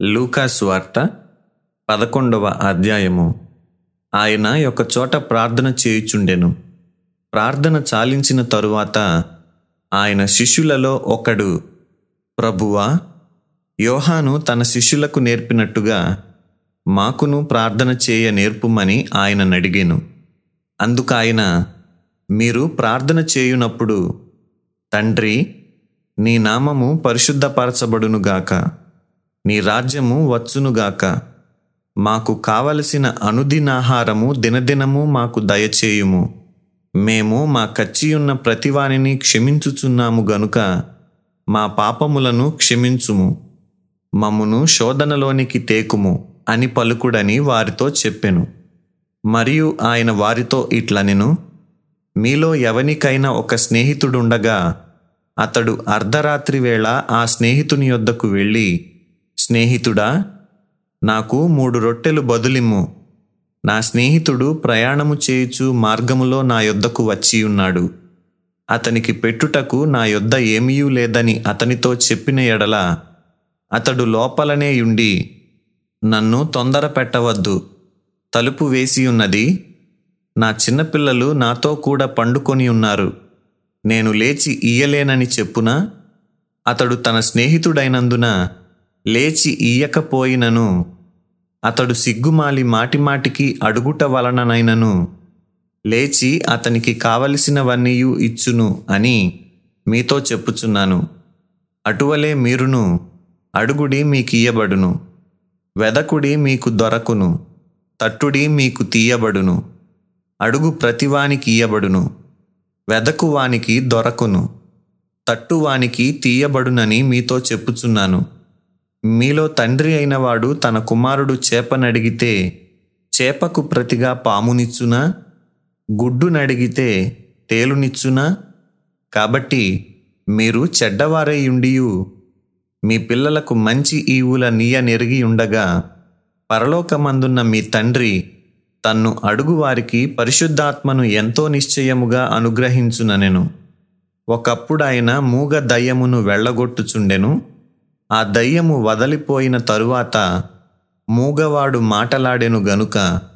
లూకాసు వార్త పదకొండవ అధ్యాయము ఆయన ఒక చోట ప్రార్థన చేయుచుండెను ప్రార్థన చాలించిన తరువాత ఆయన శిష్యులలో ఒకడు ప్రభువా యోహాను తన శిష్యులకు నేర్పినట్టుగా మాకును ప్రార్థన చేయ నేర్పుమని ఆయన నడిగెను అందుకు ఆయన మీరు ప్రార్థన చేయునప్పుడు తండ్రి నీ నామము పరిశుద్ధపరచబడునుగాక నీ రాజ్యము వచ్చునుగాక మాకు కావలసిన అనుదినాహారము దినదినము మాకు దయచేయుము మేము మా కచ్చియున్న ప్రతివానిని క్షమించుచున్నాము గనుక మా పాపములను క్షమించుము మమ్మును శోధనలోనికి తేకుము అని పలుకుడని వారితో చెప్పెను మరియు ఆయన వారితో ఇట్లనెను మీలో ఎవనికైనా ఒక స్నేహితుడుండగా అతడు అర్ధరాత్రి వేళ ఆ స్నేహితుని యొద్దకు వెళ్ళి స్నేహితుడా నాకు మూడు రొట్టెలు బదులిమ్ము నా స్నేహితుడు ప్రయాణము చేయుచు మార్గములో నా యొద్దకు వచ్చి ఉన్నాడు అతనికి పెట్టుటకు నా యొద్ద ఏమీయూ లేదని అతనితో చెప్పిన ఎడల అతడు లోపలనే ఉండి నన్ను తొందర పెట్టవద్దు తలుపు వేసి ఉన్నది నా చిన్నపిల్లలు నాతో కూడా పండుకొని ఉన్నారు నేను లేచి ఇయ్యలేనని చెప్పునా అతడు తన స్నేహితుడైనందున లేచి ఇయ్యకపోయినను అతడు సిగ్గుమాలి మాటిమాటికి అడుగుట వలననైనను లేచి అతనికి కావలసినవన్నీయు ఇచ్చును అని మీతో చెప్పుచున్నాను అటువలే మీరును అడుగుడి మీకియ్యబడును వెదకుడి మీకు దొరకును తట్టుడి మీకు తీయబడును అడుగు ప్రతివానికి ఇయ్యబడును వెదకువానికి దొరకును తట్టువానికి తీయబడునని మీతో చెప్పుచున్నాను మీలో తండ్రి అయినవాడు తన కుమారుడు చేపనడిగితే చేపకు ప్రతిగా పామునిచ్చునా గుడ్డునడిగితే తేలునిచ్చునా కాబట్టి మీరు చెడ్డవారై ఉండియు మీ పిల్లలకు మంచి ఈవుల నీయ నెరిగి ఉండగా పరలోకమందున్న మీ తండ్రి తన్ను అడుగువారికి పరిశుద్ధాత్మను ఎంతో నిశ్చయముగా అనుగ్రహించుననెను ఒకప్పుడు ఆయన మూగ దయ్యమును వెళ్ళగొట్టుచుండెను ఆ దయ్యము వదలిపోయిన తరువాత మూగవాడు మాటలాడెను గనుక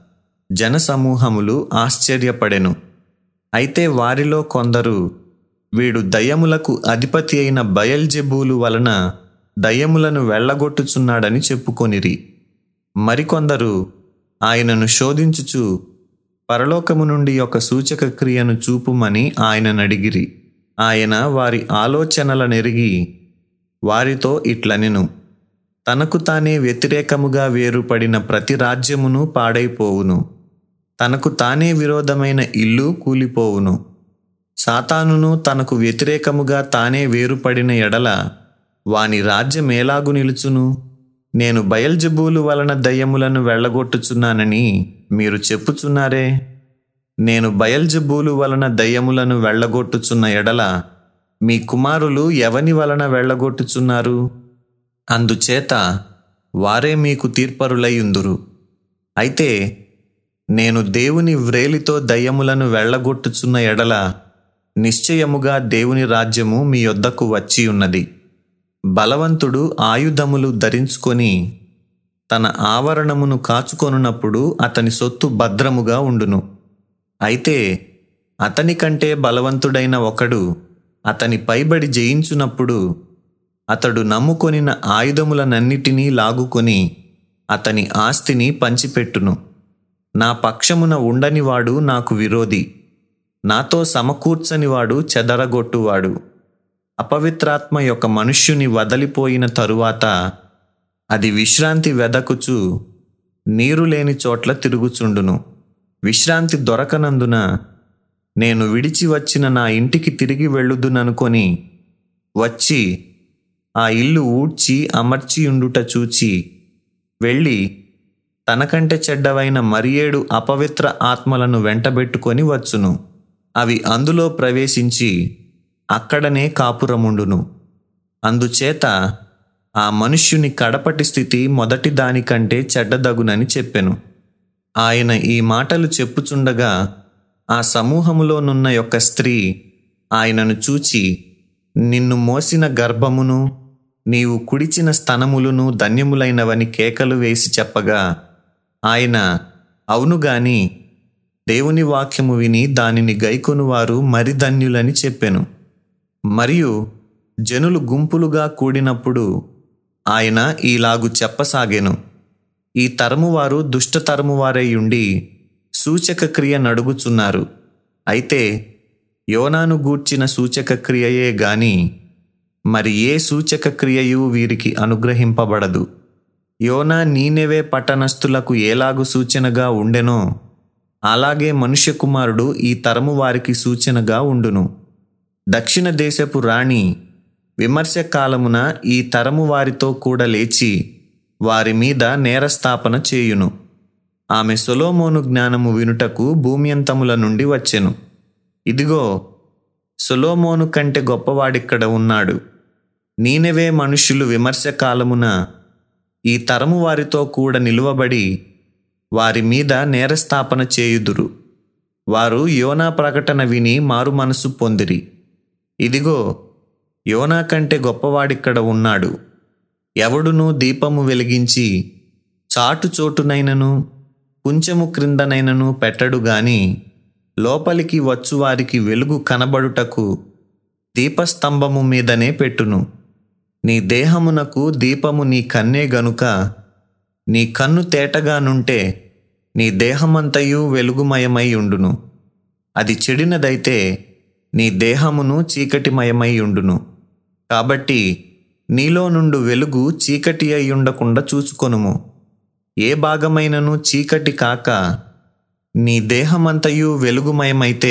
జనసమూహములు ఆశ్చర్యపడెను అయితే వారిలో కొందరు వీడు దయ్యములకు అధిపతి అయిన బయల్జెబూలు వలన దయ్యములను వెళ్ళగొట్టుచున్నాడని చెప్పుకొనిరి మరికొందరు ఆయనను శోధించుచు పరలోకము నుండి ఒక సూచక క్రియను చూపుమని ఆయనను అడిగిరి ఆయన వారి ఆలోచనల నెరిగి వారితో ఇట్లనెను తనకు తానే వ్యతిరేకముగా వేరుపడిన ప్రతి రాజ్యమును పాడైపోవును తనకు తానే విరోధమైన ఇల్లు కూలిపోవును సాతానును తనకు వ్యతిరేకముగా తానే వేరుపడిన ఎడల వాని రాజ్యం ఎలాగు నిలుచును నేను బయల్జబూలు వలన దయ్యములను వెళ్ళగొట్టుచున్నానని మీరు చెప్పుచున్నారే నేను బయల్జబూలు వలన దయ్యములను వెళ్ళగొట్టుచున్న ఎడల మీ కుమారులు ఎవని వలన వెళ్ళగొట్టుచున్నారు అందుచేత వారే మీకు తీర్పరులయ్యుందురు అయితే నేను దేవుని వ్రేలితో దయ్యములను వెళ్ళగొట్టుచున్న ఎడల నిశ్చయముగా దేవుని రాజ్యము మీ యొద్దకు వచ్చి ఉన్నది బలవంతుడు ఆయుధములు ధరించుకొని తన ఆవరణమును కాచుకొనున్నప్పుడు అతని సొత్తు భద్రముగా ఉండును అయితే అతని కంటే బలవంతుడైన ఒకడు అతని పైబడి జయించునప్పుడు అతడు నమ్ముకొనిన ఆయుధములనన్నిటినీ లాగుకొని అతని ఆస్తిని పంచిపెట్టును నా పక్షమున ఉండనివాడు నాకు విరోధి నాతో సమకూర్చనివాడు చెదరగొట్టువాడు అపవిత్రాత్మ యొక్క మనుష్యుని వదలిపోయిన తరువాత అది విశ్రాంతి వెదకుచు నీరు లేని చోట్ల తిరుగుచుండును విశ్రాంతి దొరకనందున నేను విడిచి వచ్చిన నా ఇంటికి తిరిగి వెళ్ళుదుననుకొని వచ్చి ఆ ఇల్లు ఊడ్చి అమర్చి ఉండుట చూచి వెళ్ళి తనకంటే చెడ్డవైన మరియేడు అపవిత్ర ఆత్మలను వెంటబెట్టుకొని వచ్చును అవి అందులో ప్రవేశించి అక్కడనే కాపురముండును అందుచేత ఆ మనుష్యుని కడపటి స్థితి మొదటి దానికంటే చెడ్డదగునని చెప్పెను ఆయన ఈ మాటలు చెప్పుచుండగా ఆ సమూహములోనున్న యొక్క స్త్రీ ఆయనను చూచి నిన్ను మోసిన గర్భమును నీవు కుడిచిన స్తనములను ధన్యములైనవని కేకలు వేసి చెప్పగా ఆయన అవును గాని దేవుని వాక్యము విని దానిని గైకొనువారు మరి ధన్యులని చెప్పెను మరియు జనులు గుంపులుగా కూడినప్పుడు ఆయన ఈలాగు చెప్పసాగెను ఈ తరము వారు దుష్ట తరము వారై ఉండి సూచక క్రియ నడుగుచున్నారు అయితే యోనాను గూర్చిన సూచక క్రియయే గాని మరి ఏ సూచక క్రియయు వీరికి అనుగ్రహింపబడదు యోనా నీనెవే పట్టణస్థులకు ఏలాగు సూచనగా ఉండెనో అలాగే మనుష్య కుమారుడు ఈ తరము వారికి సూచనగా ఉండును దక్షిణ దేశపు రాణి విమర్శ కాలమున ఈ తరము వారితో కూడా లేచి వారి మీద నేరస్థాపన చేయును ఆమె సొలోమోను జ్ఞానము వినుటకు భూమ్యంతముల నుండి వచ్చెను ఇదిగో సొలోమోను కంటే గొప్పవాడిక్కడ ఉన్నాడు నీనెవే మనుష్యులు విమర్శ కాలమున ఈ తరము వారితో కూడా నిలువబడి వారి మీద నేరస్థాపన చేయుదురు వారు యోనా ప్రకటన విని మారు మనసు పొందిరి ఇదిగో యోనా కంటే గొప్పవాడిక్కడ ఉన్నాడు ఎవడును దీపము వెలిగించి చాటు చోటునైనను కుంచెము క్రిందనైనను పెట్టడు గాని లోపలికి వచ్చువారికి వెలుగు కనబడుటకు దీపస్తంభము మీదనే పెట్టును నీ దేహమునకు దీపము నీ కన్నే గనుక నీ కన్ను తేటగానుంటే నీ దేహమంతయు వెలుగుమయమై ఉండును అది చెడినదైతే నీ దేహమును చీకటిమయమై ఉండును కాబట్టి నీలో నుండు వెలుగు చీకటి అయి ఉండకుండా చూచుకొనుము ఏ భాగమైనను చీకటి కాక నీ దేహమంతయు వెలుగుమయమైతే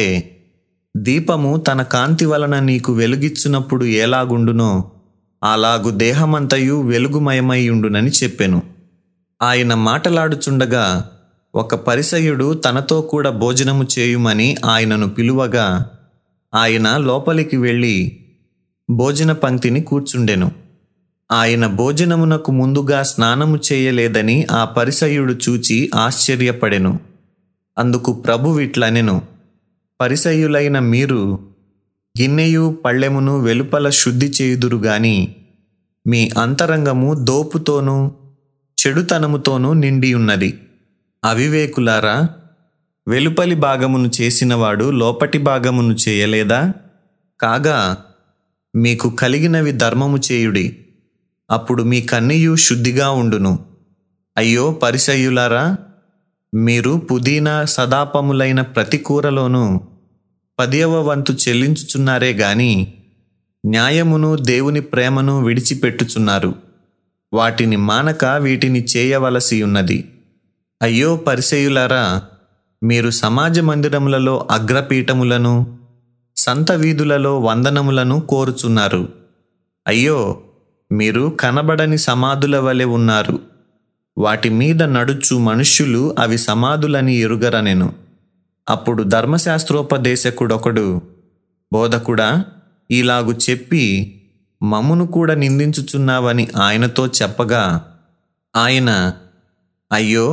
దీపము తన కాంతి వలన నీకు వెలుగిచ్చినప్పుడు ఎలాగుండునో అలాగు దేహమంతయు వెలుగుమయమై ఉండునని చెప్పెను ఆయన మాటలాడుచుండగా ఒక పరిసయుడు తనతో కూడా భోజనము చేయుమని ఆయనను పిలువగా ఆయన లోపలికి వెళ్ళి భోజన పంక్తిని కూర్చుండెను ఆయన భోజనమునకు ముందుగా స్నానము చేయలేదని ఆ పరిసయుడు చూచి ఆశ్చర్యపడెను అందుకు ప్రభు విట్లనెను పరిసయులైన మీరు గిన్నెయు పళ్ళెమును వెలుపల శుద్ధి చేయుదురు గాని మీ అంతరంగము దోపుతోనూ చెడుతనముతోనూ నిండి ఉన్నది అవివేకులారా వెలుపలి భాగమును చేసినవాడు లోపటి భాగమును చేయలేదా కాగా మీకు కలిగినవి ధర్మము చేయుడి అప్పుడు మీ కన్నీయు శుద్ధిగా ఉండును అయ్యో పరిసయ్యులారా మీరు పుదీనా సదాపములైన ప్రతి కూరలోనూ పదియవ వంతు చెల్లించుచున్నారే గాని న్యాయమును దేవుని ప్రేమను విడిచిపెట్టుచున్నారు వాటిని మానక వీటిని చేయవలసి ఉన్నది అయ్యో పరిసయులారా మీరు సమాజ మందిరములలో అగ్రపీఠములను సంత వీధులలో వందనములను కోరుచున్నారు అయ్యో మీరు కనబడని సమాధుల వలె ఉన్నారు వాటి మీద నడుచు మనుష్యులు అవి సమాధులని ఎరుగరనెను అప్పుడు ధర్మశాస్త్రోపదేశకుడొకడు బోధకుడా ఇలాగు చెప్పి మమ్మును కూడా నిందించుచున్నావని ఆయనతో చెప్పగా ఆయన అయ్యో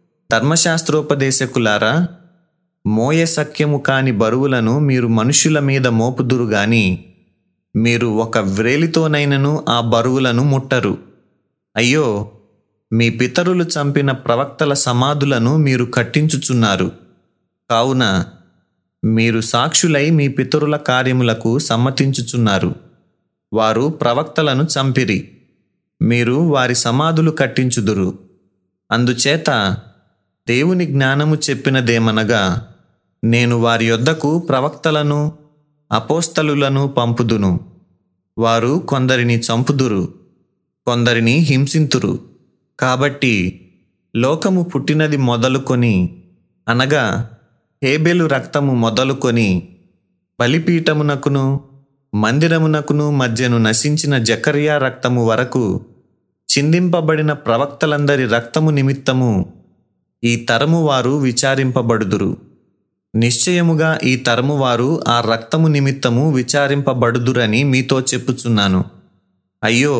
ధర్మశాస్త్రోపదేశకులారా మోయ సఖ్యము కాని బరువులను మీరు మనుషుల మీద మోపుదురు గాని మీరు ఒక వ్రేలితోనైనను ఆ బరువులను ముట్టరు అయ్యో మీ పితరులు చంపిన ప్రవక్తల సమాధులను మీరు కట్టించుచున్నారు కావున మీరు సాక్షులై మీ పితరుల కార్యములకు సమ్మతించుచున్నారు వారు ప్రవక్తలను చంపిరి మీరు వారి సమాధులు కట్టించుదురు అందుచేత దేవుని జ్ఞానము చెప్పినదేమనగా నేను వారి యొద్దకు ప్రవక్తలను అపోస్తలులను పంపుదును వారు కొందరిని చంపుదురు కొందరిని హింసింతురు కాబట్టి లోకము పుట్టినది మొదలుకొని అనగా హేబెలు రక్తము మొదలుకొని బలిపీఠమునకును మందిరమునకును మధ్యను నశించిన జకర్యా రక్తము వరకు చిందింపబడిన ప్రవక్తలందరి రక్తము నిమిత్తము ఈ తరము వారు విచారింపబడుదురు నిశ్చయముగా ఈ తరము వారు ఆ రక్తము నిమిత్తము విచారింపబడుదురని మీతో చెప్పుచున్నాను అయ్యో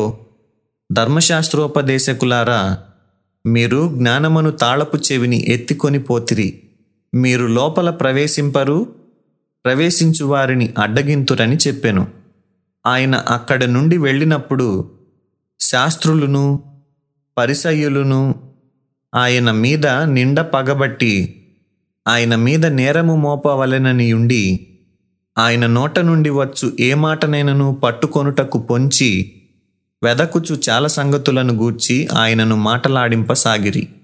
ధర్మశాస్త్రోపదేశకులారా మీరు జ్ఞానమును తాళపు చెవిని ఎత్తికొని పోతిరి మీరు లోపల ప్రవేశింపరు ప్రవేశించు వారిని అడ్డగింతురని చెప్పెను ఆయన అక్కడి నుండి వెళ్ళినప్పుడు శాస్త్రులను పరిసయ్యులను ఆయన మీద నిండ పగబట్టి ఆయన మీద నేరము మోపవలెనని ఉండి ఆయన నోట నుండి వచ్చు ఏ మాటనైనను పట్టుకొనుటకు పొంచి వెదకుచు చాలా సంగతులను గూర్చి ఆయనను మాటలాడింపసాగిరి